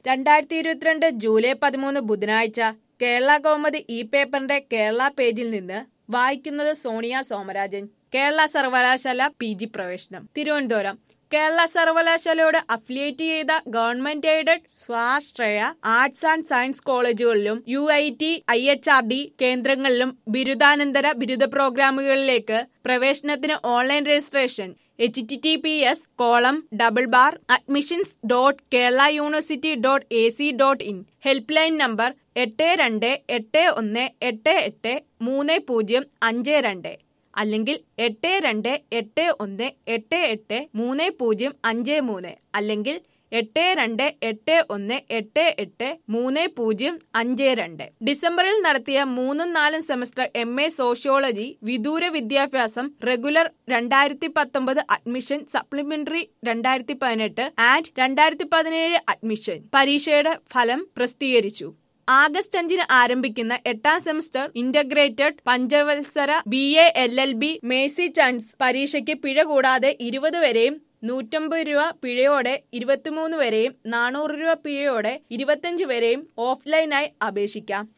രണ്ടായിരത്തി ഇരുപത്തിരണ്ട് ജൂലൈ പതിമൂന്ന് ബുധനാഴ്ച കേരള കൗമുദി ഇ പേപ്പറിന്റെ കേരള പേജിൽ നിന്ന് വായിക്കുന്നത് സോണിയ സോമരാജൻ കേരള സർവകലാശാല പി ജി പ്രവേശനം തിരുവനന്തപുരം കേരള സർവകലാശാലയോട് അഫിലിയേറ്റ് ചെയ്ത ഗവൺമെന്റ് എയ്ഡഡ് സ്വാശ്രയ ആർട്സ് ആൻഡ് സയൻസ് കോളേജുകളിലും U I T I H R D കേന്ദ്രങ്ങളിലും ബിരുദാനന്തര ബിരുദ പ്രോഗ്രാമുകളിലേക്ക് പ്രവേശനത്തിന് online registration H T T P S colon double bar admissions dot Kerala university dot A C dot in helpline number എട്ട് രണ്ട് എട്ട് ഒന്ന് എട്ട് എട്ട് മൂന്ന് പൂജ്യം അഞ്ച് രണ്ട് അല്ലെങ്കിൽ എട്ട് രണ്ട് എട്ട് ഒന്ന് എട്ട് എട്ട് മൂന്ന് പൂജ്യം അഞ്ച് മൂന്ന് അല്ലെങ്കിൽ എട്ട് രണ്ട് എട്ട് ഒന്ന് എട്ട് എട്ട് മൂന്ന് പൂജ്യം അഞ്ച് രണ്ട് ഡിസംബറിൽ നടത്തിയ മൂന്നും നാലും സെമസ്റ്റർ എം എ സോഷ്യോളജി വിദൂര വിദ്യാഭ്യാസം റെഗുലർ രണ്ടായിരത്തി പത്തൊമ്പത് അഡ്മിഷൻ സപ്ലിമെന്ററി രണ്ടായിരത്തി പതിനെട്ട് ആൻഡ് രണ്ടായിരത്തി പതിനേഴ് അഡ്മിഷൻ പരീക്ഷയുടെ ഫലം പ്രസിദ്ധീകരിച്ചു ആഗസ്റ്റ് അഞ്ചിന് ആരംഭിക്കുന്ന എട്ടാം സെമസ്റ്റർ ഇന്റഗ്രേറ്റഡ് പഞ്ചവത്സര B A L L B mercy chance പരീക്ഷയ്ക്ക് പിഴ കൂടാതെ ഇരുപത് വരെയും നൂറ്റമ്പത് രൂപ പിഴയോടെ ഇരുപത്തിമൂന്ന് വരെയും നാനൂറ് രൂപ പിഴയോടെ ഇരുപത്തിയഞ്ച് വരെയും ഓഫ്ലൈനായി അപേക്ഷിക്കാം